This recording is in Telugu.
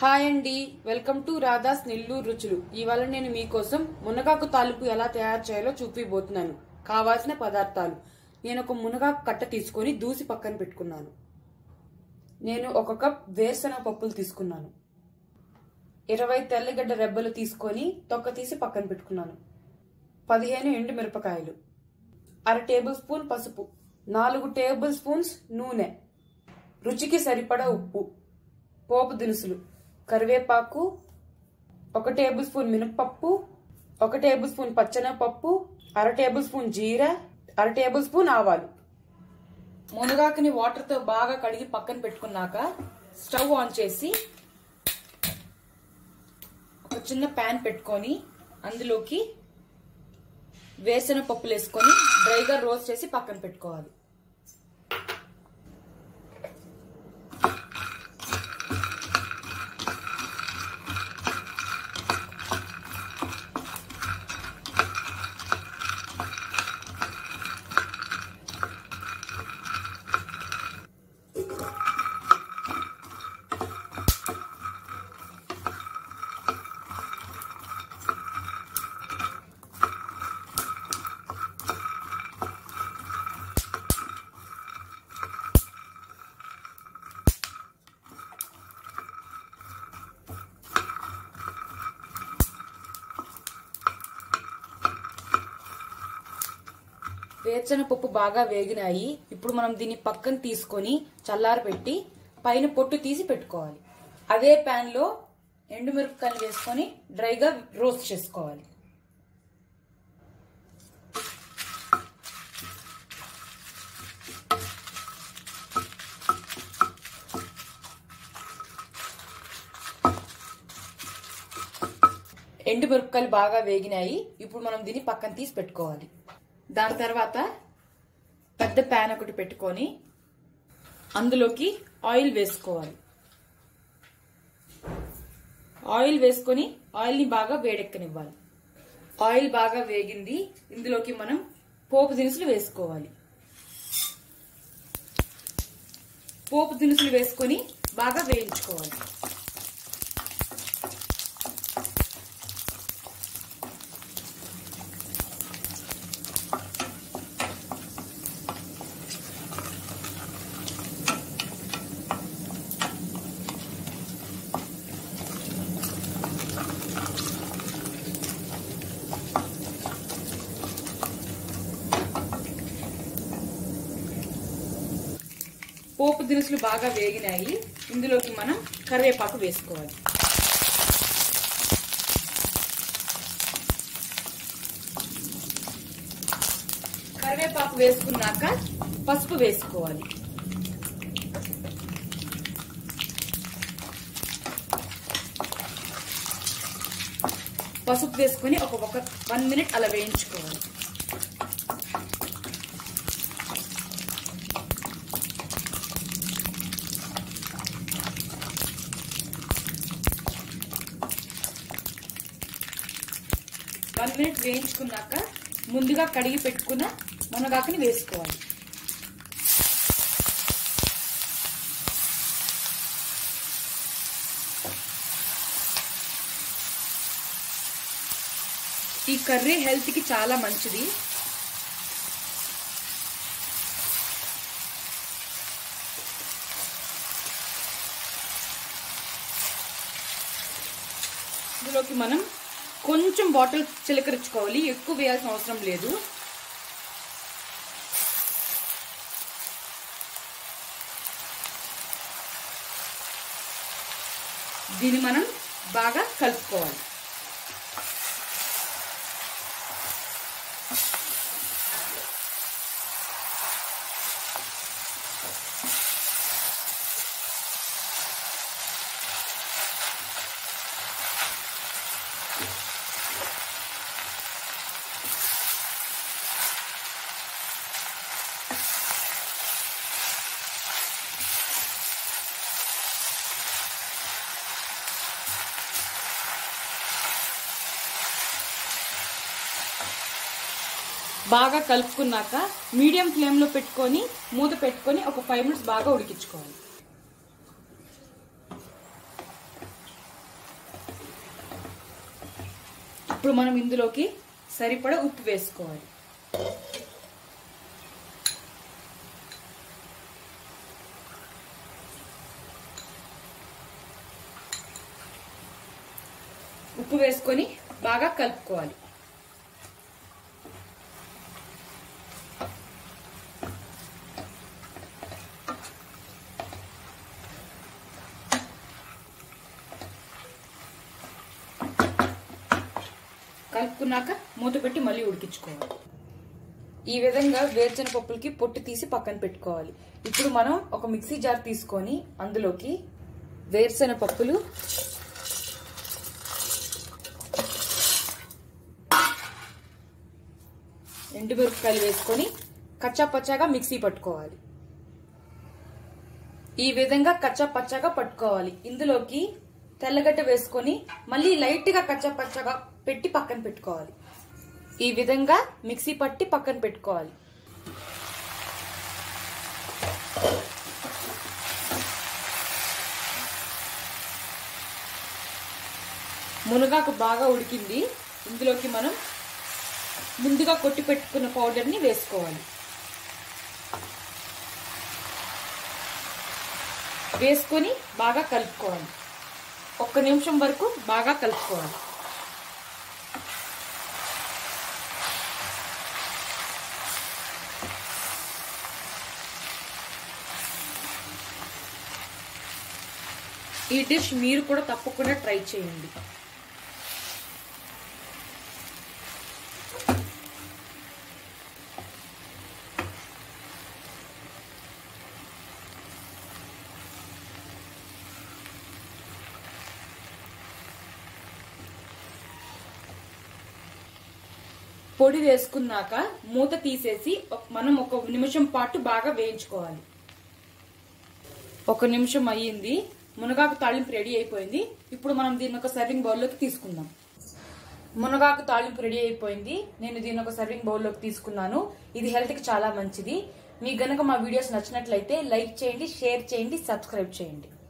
హాయ్ అండి వెల్కమ్ టు రాధాస్ నెల్లూరు రుచులు ఇవాళ నేను మీకోసం మునగాకు తాలింపు ఎలా తయారు చేయాలో చూపిపోతున్నాను కావాల్సిన పదార్థాలు నేను ఒక మునగాకు కట్ట తీసుకొని దూసి పక్కన పెట్టుకున్నాను నేను ఒక కప్ వేరుశనగ పప్పులు తీసుకున్నాను ఇరవై తెల్లగడ్డ రెబ్బలు తీసుకొని తొక్క తీసి పక్కన పెట్టుకున్నాను పదిహేను ఎండు మిరపకాయలు అర టేబుల్ స్పూన్ పసుపు నాలుగు టేబుల్ స్పూన్స్ నూనె రుచికి సరిపడా ఉప్పు పోపు దినుసులు కరివేపాకు ఒక టేబుల్ స్పూన్ మినపప్పు ఒక టేబుల్ స్పూన్ పచ్చెనపప్పు అర టేబుల్ స్పూన్ జీర అర టేబుల్ స్పూన్ ఆవాలు మునగాకుని వాటర్తో బాగా కడిగి పక్కన పెట్టుకున్నాక స్టవ్ ఆన్ చేసి ఒక చిన్న ప్యాన్ పెట్టుకొని అందులోకి వేసిన పప్పులు వేసుకొని డ్రైగా రోస్ట్ చేసి పక్కన పెట్టుకోవాలి వేరుశనగ పప్పు బాగా వేగినాయి ఇప్పుడు మనం దీన్ని పక్కన తీసుకొని చల్లారబెట్టి పైన పొట్టు తీసి పెట్టుకోవాలి అదే ప్యాన్ లో ఎండుమిరపకాయలు వేసుకొని డ్రైగా రోస్ట్ చేసుకోవాలి ఎండు మిరపకాయలు బాగా వేగినాయి ఇప్పుడు మనం దీన్ని పక్కన తీసి పెట్టుకోవాలి దాని తర్వాత పెద్ద ప్యాన్ ఒకటి పెట్టుకొని అందులోకి ఆయిల్ వేసుకోవాలి ఆయిల్ వేసుకొని ఆయిల్ని బాగా వేడెక్కనివ్వాలి ఆయిల్ బాగా వేగింది ఇందులోకి మనం పోపు దినుసులు వేసుకోవాలి పోపు దినుసులు వేసుకొని బాగా వేయించుకోవాలి పోపు దినుసులు బాగా వేగినాయి ఇందులోకి మనం కరివేపాకు వేసుకోవాలి కరివేపాకు వేసుకున్నాక పసుపు వేసుకోవాలి పసుపు వేసుకొని ఒక ఒక వన్ మినిట్ అలా వేయించుకోవాలి వన్ మినిట్ వేయించుకున్నాక ముందుగా కడిగి పెట్టుకున్న మునగాకుని వేసుకోవాలి ఈ కర్రీ హెల్త్ కి చాలా మంచిది ఇందులోకి మనం కొంచెం బాటిల్ చిలకరించుకోవాలి ఎక్కువ వేయాల్సిన అవసరం లేదు దీన్ని మనం బాగా కలుపుకోవాలి బాగా కలుపుకున్నాక మీడియం ఫ్లేమ్ లో పెట్టుకొని మూత పెట్టుకొని ఒక ఫైవ్ మినిట్స్ బాగా ఉడికించుకోవాలి ఇప్పుడు మనం ఇందులోకి సరిపడా ఉప్పు వేసుకోవాలి ఉప్పు వేసుకొని బాగా కలుపుకోవాలి కలుపుకున్నాక మూత పెట్టి మళ్ళీ ఉడికించుకోవాలి ఈ విధంగా వేరుచెన పప్పులకి పొట్టు తీసి పక్కన పెట్టుకోవాలి ఇప్పుడు మనం ఒక మిక్సీ జార్ తీసుకొని అందులోకి వేరుశెన పప్పులు ఎండుమిరపకాయలు వేసుకొని కచ్చా పచ్చాగా మిక్సీ పట్టుకోవాలి ఈ విధంగా కచ్చా పచ్చాగా పట్టుకోవాలి ఇందులోకి తెల్లగడ్డ వేసుకొని మళ్ళీ లైట్ గా కచ్చా పచ్చగా పెట్టి పక్కన పెట్టుకోవాలి ఈ విధంగా మిక్సీ పట్టి పక్కన పెట్టుకోవాలి మునగాకు బాగా ఉడికింది ఇందులోకి మనం ముందుగా కొట్టి పెట్టుకున్న పౌడర్ని వేసుకోవాలి వేసుకొని బాగా కలుపుకోవాలి ఒక్క నిమిషం వరకు బాగా కలుపుకోవాలి ఈ డిష్ మీరు కూడా తప్పకుండా ట్రై చేయండి పొడి వేసుకున్నాక మూత తీసేసి ఒక- మనం ఒక నిమిషం పాటు బాగా వేయించుకోవాలి ఒక నిమిషం అయ్యింది మునగాకు తాళింపు రెడీ అయిపోయింది ఇప్పుడు మనం దీన్ని ఒక సర్వింగ్ బౌల్లోకి తీసుకుందాం మునగాకు తాళింపు రెడీ అయిపోయింది నేను దీన్ని ఒక సర్వింగ్ బౌల్లోకి తీసుకున్నాను ఇది హెల్త్ కి చాలా మంచిది మీకు గనక మా వీడియోస్ నచ్చినట్లయితే లైక్ చేయండి షేర్ చేయండి సబ్స్క్రైబ్ చేయండి